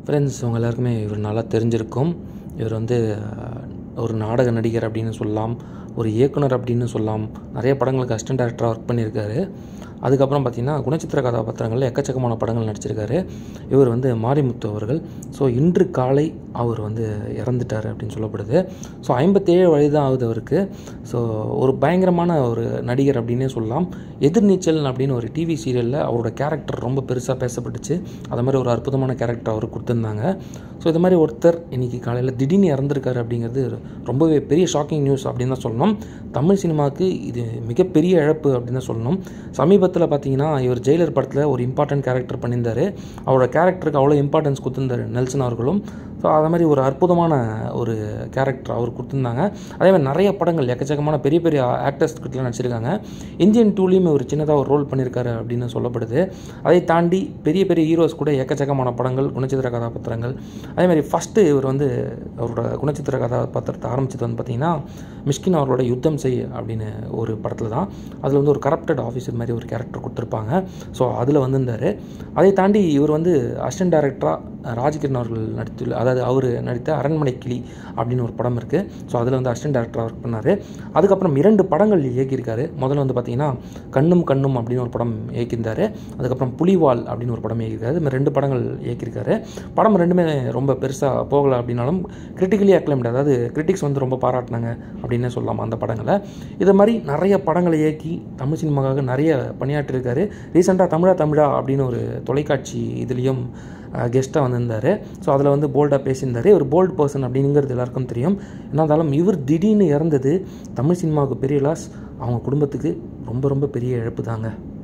friends உங்கள் எல்லாருக்குமே இவர் நல்லா தெரிஞ்சிருக்கும் இவர் வந்து அஹ், ஒரு நாடக நடிகர் அப்படின்னு சொல்லலாம் ஒரு இயக்குனர் அப்படின்னு சொல்லலாம் நிறைய படங்களுக்கு அசிஸ்டன்ட் டேரக்டராக ஒர்க் பண்ணியிருக்காரு அதுக்கப்புறம் பார்த்திங்கன்னா குணச்சித்திர கதாபாத்திரங்களில் எக்கச்சக்கமான படங்கள் நடிச்சிருக்காரு இவர் வந்து மாரிமுத்து அவர்கள் ஸோ இன்று காலை அவர் வந்து இறந்துட்டார் அப்படின்னு சொல்லப்படுது ஸோ ஐம்பத்தேழு வயது தான் ஆகுது அவருக்கு ஸோ ஒரு பயங்கரமான ஒரு நடிகர் அப்படின்னே சொல்லலாம் எதிர்நீச்சல் அப்படின்னு ஒரு டிவி சீரியலில் அவரோட கேரக்டர் ரொம்ப பெருசாக பேசப்பட்டுச்சு அது மாதிரி ஒரு அற்புதமான கேரக்டர் அவர் கொடுத்துருந்தாங்க ஸோ இது மாதிரி ஒருத்தர் இன்றைக்கி காலையில் திடீர்னு இறந்துருக்காரு அப்படிங்கிறது ரொம்பவே பெரிய ஷாக்கிங் நியூஸ் அப்படின்னு தான் சொல்லணும் தமிழ் சினிமாவுக்கு இது மிகப்பெரிய இழப்பு அப்படின்னு தான் சொல்லணும் சமீபத்தில் பார்த்தீங்கன்னா இவர் ஜெயிலர் படத்தில் ஒரு இம்பார்ட்டன்ட் கேரக்டர் பண்ணியிருந்தார் அவரோட கேரக்டருக்கு அவ்வளோ இம்பார்ட்டன்ஸ் கொடுத்துருந்தாரு நெல்சன் அவர்களும் ஸோ அது மாதிரி ஒரு அற்புதமான ஒரு கேரக்டர் அவர் கொடுத்துருந்தாங்க அதே மாதிரி நிறைய படங்கள் எக்கச்சக்கமான பெரிய பெரிய ஆக்டர்ஸ் கிட்டலாம் நடிச்சிருக்காங்க இந்தியன் டூலேயும் ஒரு சின்னதாக ஒரு ரோல் பண்ணியிருக்காரு அப்படின்னு சொல்லப்படுது அதை தாண்டி பெரிய பெரிய ஹீரோஸ் கூட எக்கச்சக்கமான படங்கள் குணச்சித்திர கதாபாத்திரங்கள் அதே மாதிரி ஃபஸ்ட்டு இவர் வந்து அவரோட குணச்சித்திர கதாபாத்திரத்தை ஆரம்பிச்சது வந்து பார்த்திங்கன்னா மிஷ்கின் அவரோட யுத்தம் செய் அப்படின்னு ஒரு படத்தில் தான் அதில் வந்து ஒரு கரப்டட் ஆஃபீஸர் மாதிரி ஒரு கேரக்டர் கொடுத்துருப்பாங்க ஸோ அதில் வந்திருந்தார் அதை தாண்டி இவர் வந்து அசிஸ்டன்ட் டைரக்டராக ராஜகிரண் அவர்கள் நடித்துள்ள அதாவது அவர் நடித்த அரண்மனை கிளி அப்படின்னு ஒரு படம் இருக்குது ஸோ அதில் வந்து அசிஸ்டன்ட் டேரக்டராக ஒர்க் பண்ணார் அதுக்கப்புறம் இரண்டு படங்கள் இயக்கியிருக்காரு முதல்ல வந்து பார்த்தீங்கன்னா கண்ணும் கண்ணும் அப்படின்னு ஒரு படம் இயக்கியிருந்தார் அதுக்கப்புறம் புலிவால் அப்படின்னு ஒரு படம் இயக்கியிருக்காரு இது மாதிரி ரெண்டு படங்கள் இயக்கியிருக்காரு படம் ரெண்டுமே ரொம்ப பெருசாக போகலை அப்படின்னாலும் கிரிட்டிக்கலி அக்ளைம்டு அதாவது கிரிட்டிக்ஸ் வந்து ரொம்ப பாராட்டினாங்க அப்படின்னே சொல்லலாம் அந்த படங்களை இது மாதிரி நிறைய படங்களை இயக்கி தமிழ் சினிமாவுக்காக நிறைய பணியாற்றியிருக்காரு ரீசெண்டாக தமிழா தமிழா அப்படின்னு ஒரு தொலைக்காட்சி இதுலேயும் கெஸ்ட்டாக வந்திருந்தார் ஸோ அதில் வந்து போல்டாக பேசியிருந்தார் ஒரு போல்ட் பர்சன் அப்படிங்கிறது எல்லாருக்கும் தெரியும் என்ன இருந்தாலும் இவர் திடீர்னு இறந்தது தமிழ் சினிமாவுக்கு பெரிய லாஸ் அவங்க குடும்பத்துக்கு ரொம்ப ரொம்ப பெரிய இழப்பு தாங்க